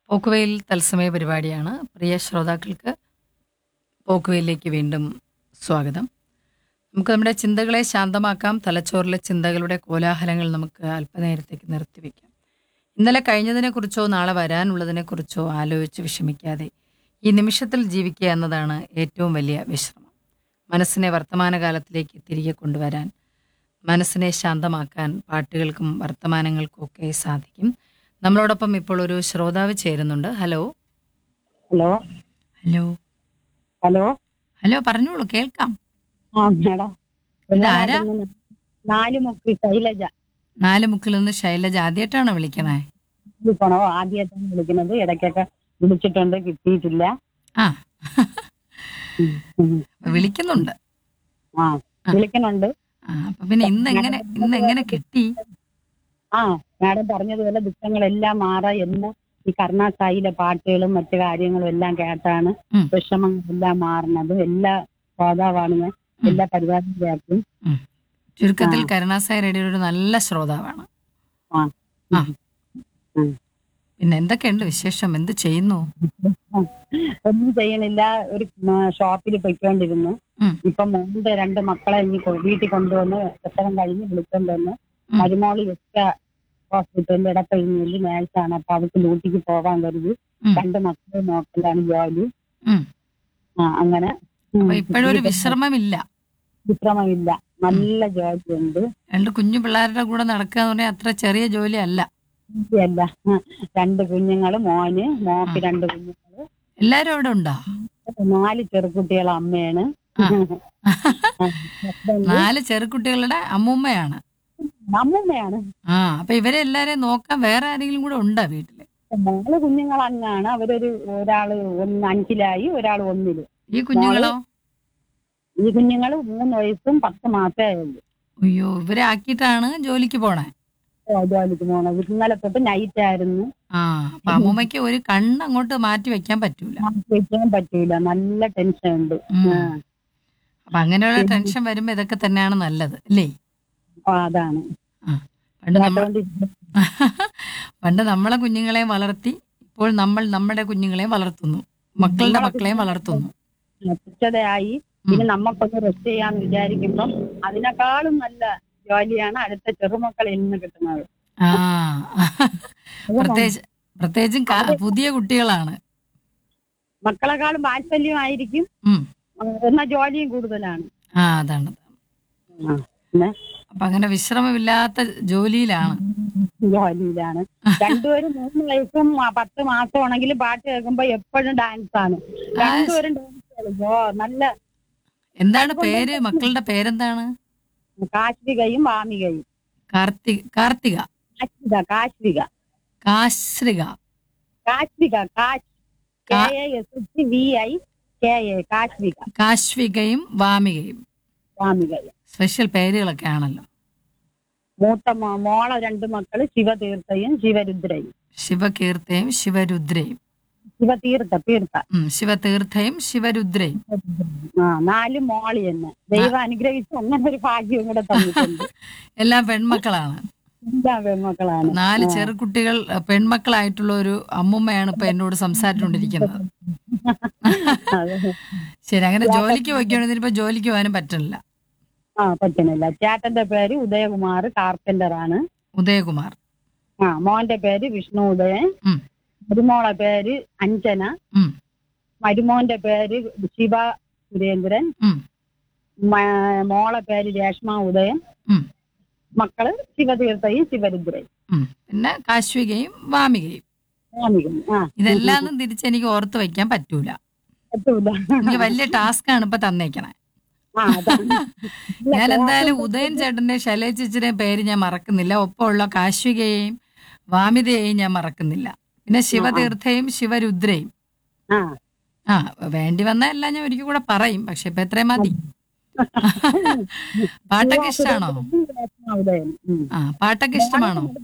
പോക്കുവെയിൽ തത്സമയ പരിപാടിയാണ് പ്രിയ ശ്രോതാക്കൾക്ക് പോക്കുവെയിലേക്ക് വീണ്ടും സ്വാഗതം നമുക്ക് നമ്മുടെ ചിന്തകളെ ശാന്തമാക്കാം തലച്ചോറിലെ ചിന്തകളുടെ കോലാഹലങ്ങൾ നമുക്ക് അല്പനേരത്തേക്ക് നിർത്തിവെക്കാം ഇന്നലെ കഴിഞ്ഞതിനെക്കുറിച്ചോ നാളെ വരാനുള്ളതിനെക്കുറിച്ചോ ആലോചിച്ച് വിഷമിക്കാതെ ഈ നിമിഷത്തിൽ ജീവിക്കുക എന്നതാണ് ഏറ്റവും വലിയ വിശ്രമം മനസ്സിനെ വർത്തമാനകാലത്തിലേക്ക് തിരികെ കൊണ്ടുവരാൻ മനസ്സിനെ ശാന്തമാക്കാൻ പാട്ടുകൾക്കും വർത്തമാനങ്ങൾക്കും ഒക്കെ സാധിക്കും നമ്മളോടൊപ്പം ഇപ്പോൾ ഒരു ശ്രോതാവ് ചേരുന്നുണ്ട് hello hello hello hello hello പറഞ്ഞോളൂ കേൾക്കാം ആ മേഡം ഇതാരാ? നാല് മുക്ക് ശൈലജ നാല് മുക്കിൽ നിന്ന് ശൈലജ ആദ്യമായിട്ടാണോ വിളിക്കണേ വിളിക്കണോ ആദ്യമായിട്ടാണ് വിളിക്കുന്നത് ഇടയ്ക്കൊക്കെ വിളിച്ചിട്ടുണ്ട് കിട്ടിയിട്ടില്ല ആ ഉം, ഉം. വിളിക്കുന്നുണ്ട് ആ വിളിക്കണുണ്ട് ആ അപ്പൊ പിന്നെ ഇന്ന് എങ്ങനെ ഇന്ന് എങ്ങനെ കിട്ടി ആ മാഡം പറഞ്ഞതുപോലെ ദുഃഖങ്ങളെല്ലാം മാറാ എല്ലാം ഈ കർണാസായിലെ പാട്ടുകളും മറ്റു കാര്യങ്ങളും എല്ലാം കേട്ടാണ് ഉം. വിഷമങ്ങളെല്ലാം മാറുന്നതും എല്ലാ ശ്രോതാവാണ് ഞാൻ എല്ലാ പരിപാടിയും കേൾക്കും ചുരുക്കത്തിൽ കരുണാസായ റേഡിയോ ഒരു നല്ല ശ്രോതാവാണ് ആ ആ. ഉം. പിന്നെ എന്തൊക്കെയുണ്ട് വിശേഷം എന്ത് ചെയ്യുന്നു ഒന്നും ചെയ്യണില്ല ഒരു ഷോപ്പിൽ പൊയ്ക്കൊണ്ടിരുന്നു ഉം. ഇപ്പൊ മോന്റെ രണ്ട് മക്കളെ ഇനി കൊ- വീട്ടിൽ കൊണ്ടുവന്ന് പ്രസവം കഴിഞ്ഞ് വിളിക്കൊണ്ട് വന്ന് ഉം. മരുമോള് വെച്ച ഹോസ്പിറ്റലിൽ ഇടപ്പഴിഞ്ഞില് നേഴ്സാണ് അപ്പൊ അവർക്ക് ഡ്യൂട്ടിക്ക് പോകാൻ കരുതി ഉം. രണ്ട് മക്കളെ നോക്കലാണ് ജോലി ഉം. ആ അങ്ങനെ ഉം. അപ്പൊ ഇപ്പോഴും ഒരു വിശ്രമമില്ല വിശ്രമമില്ല നല്ല ജോലിയുണ്ട് രണ്ട് കുഞ്ഞു പിള്ളേരുടെ കൂടെ നടക്കുക എന്ന് പറഞ്ഞാൽ അത്ര ചെറിയ ജോലി അല്ല അല്ല രണ്ട് കുഞ്ഞുങ്ങള് മോന് മോക്ക് ആ. രണ്ട് കുഞ്ഞുങ്ങള് എല്ലാരും അവിടെ ഉണ്ടോ നാല് ചെറുകുട്ടികളെ അമ്മയാണ് ആ. ഹസ്ബൻഡ് നാല് ചെറുകുട്ടികളുടെ അമ്മൂമ്മയാണ് അമ്മൂമ്മയാണ് ആ അപ്പൊ ഇവരെ എല്ലാരെയും നോക്കാൻ വേറെ ആരെങ്കിലും കൂടെ ഉണ്ടോ വീട്ടില് നാല് കുഞ്ഞുങ്ങൾ അങ്ങാണ് അവരൊരു ഒരാള് ഒന്ന് അഞ്ചിലായി ഒരാൾ ഒന്നില് ഈ കുഞ്ഞുങ്ങളോ ഈ കുഞ്ഞുങ്ങൾ മൂന്ന് വയസ്സും പത്ത് മാസമേ ഉള്ളൂ അയ്യോ ഇവരെ ആക്കിയിട്ടാണ് ജോലിക്ക് പോണേ ഓ, ജോലിക്ക് പോണത് ഇന്നലെ തൊട്ട് നൈറ്റ് ആയിരുന്നു ആ അപ്പൊ അമ്മൂമ്മയ്ക്ക് ഒരു കണ്ണ് അങ്ങോട്ട് മാറ്റി വെക്കാൻ പറ്റൂല വെക്കാൻ പറ്റൂല നല്ല ടെൻഷൻ ഉണ്ട് ഉം. ആ, അപ്പൊ അങ്ങനെയുള്ള ടെൻഷൻ വരുമ്പോ ഇതൊക്കെ തന്നെയാണ് നല്ലത് അല്ലേ ആ, അതാണ് ആ പണ്ട് നമ്മൾ അതുകൊണ്ട് പണ്ട് നമ്മളെ കുഞ്ഞുങ്ങളെ വളർത്തി ഇപ്പോൾ നമ്മൾ നമ്മുടെ കുഞ്ഞുങ്ങളെ വളർത്തുന്നു മക്കളുടെ മക്കളെയും വളർത്തുന്നു തുച്ഛതയായി പിന്നെ നമുക്കൊന്ന് റെസ്റ്റ് ചെയ്യാന്ന് വിചാരിക്കുമ്പം അതിനേക്കാളും നല്ല ജോലിയാണ് അടുത്ത ചെറുമക്കളിൽ നിന്ന് കിട്ടുന്നത് ആ പ്രത്യേകിച്ച് പ്രത്യേകിച്ചും കാ- പുതിയ കുട്ടികളാണ് മക്കളെക്കാളും വാത്സല്യമായിരിക്കും ഉം. എന്നാ ജോലിയും കൂടുതലാണ് ആ അതാണ് ആ, പിന്നെ അപ്പൊ അങ്ങനെ വിശ്രമമില്ലാത്ത ജോലിയിലാണ് ജോലിയിലാണ് രണ്ടുപേരും മൂന്ന് വയസ്സും ആ, പത്ത് മാസം ആണെങ്കിലും പാട്ട് കേൾക്കുമ്പോ എപ്പോഴും ഡാൻസ് ആണ് രണ്ടുപേരും ഡാൻസ് കളിക്കും ഓ നല്ല എന്താണ് പേര് മക്കളുടെ പേരെന്താണ് കാശ്വികയും വാമികയും കാർത്തിക കാർത്തിക കാശ്വിക കാശ്വിക കാശ്രിക കാശ്വിക കാശ് കെ കാ- A S H V I K A Kashvika കാശ്വികയും വാമികയും വാമികയും സ്പെഷ്യൽ പേരുകളൊക്കെ ആണല്ലോ മൂത്ത മോ- മോളെ രണ്ട് മക്കള് ശിവതീർത്ഥയും ശിവരുദ്രയും ശിവകീർത്തയും ശിവരുദ്രയും ശിവതീർത്ഥ തീർത്ഥ ഉം, ശിവതീർത്ഥയും ശിവരുദ്രയും ആ നാല് മോളി തന്നെ ദൈവം അനുഗ്രഹിച്ച് അങ്ങനെ ഒരു ഭാഗ്യം കൂടെ തന്നിട്ടുണ്ട് എല്ലാം പെൺമക്കളാണ് എല്ലാ പെൺമക്കളാണ് നാല് ചെറുകുട്ടികൾ അഹ്, പെൺമക്കളായിട്ടുള്ള ഒരു അമ്മുമ്മയാണ് ഇപ്പൊ എന്നോട് സംസാരിച്ചുകൊണ്ടിരിക്കുന്നത് അതെ. ശരി അങ്ങനെ ജോലിക്ക് പോയിക്കോണെങ്കിൽ ഇപ്പൊ ജോലിക്ക് പോകാനും പറ്റില്ല ആ പറ്റുന്നില്ല ചേട്ടന്റെ പേര് ഉദയകുമാർ കാർപ്പന്റർ ആണ് ഉദയകുമാർ ആ മോന്റെ പേര് വിഷ്ണു ഉദയൻ ഉം. മരുമോളെ പേര് അഞ്ജന ഉം. മരുമോന്റെ പേര് ശിവ സുരേന്ദ്രൻ ഉം. മ- മോളെ പേര് രേഷ്മ ഉദയൻ ഉം. മക്കള് ശിവതീർത്ഥയും ശിവരുദ്രയും ഉം. പിന്നെ കാശ്വികയും വാമികയും സ്വാമികളും. ആ ഇതെല്ലാം തിരിച്ച് എനിക്ക് ഓർത്ത് വെക്കാൻ പറ്റൂല പറ്റൂല എനിക്ക് വലിയ ടാസ്ക് ആണ് ഇപ്പൊ തന്നേക്കണേ ആ അതാണ് ഞാൻ എന്തായാലും ഉദയൻ ചേട്ടന്റെ ശൈലജ ചേച്ചിയുടെ പേര് ഞാൻ മറക്കുന്നില്ല ഒപ്പമുള്ള കാശ്വികയെയും വാമിതയെയും ഞാൻ മറക്കുന്നില്ല പിന്നെ ശിവതീർത്ഥയും ശിവരുദ്രയും ആ ആ വേണ്ടി വന്ന എല്ലാം ഞാൻ ഒരിക്കൽ കൂടെ പറയും പക്ഷെ ഇപ്പൊ എത്രയും മതി പാട്ടൊക്കെ ഇഷ്ടമാണോ രേഷ്മ ഉദയൻ ഉം. ആ പാട്ടൊക്കെ ഇഷ്ടമാണോ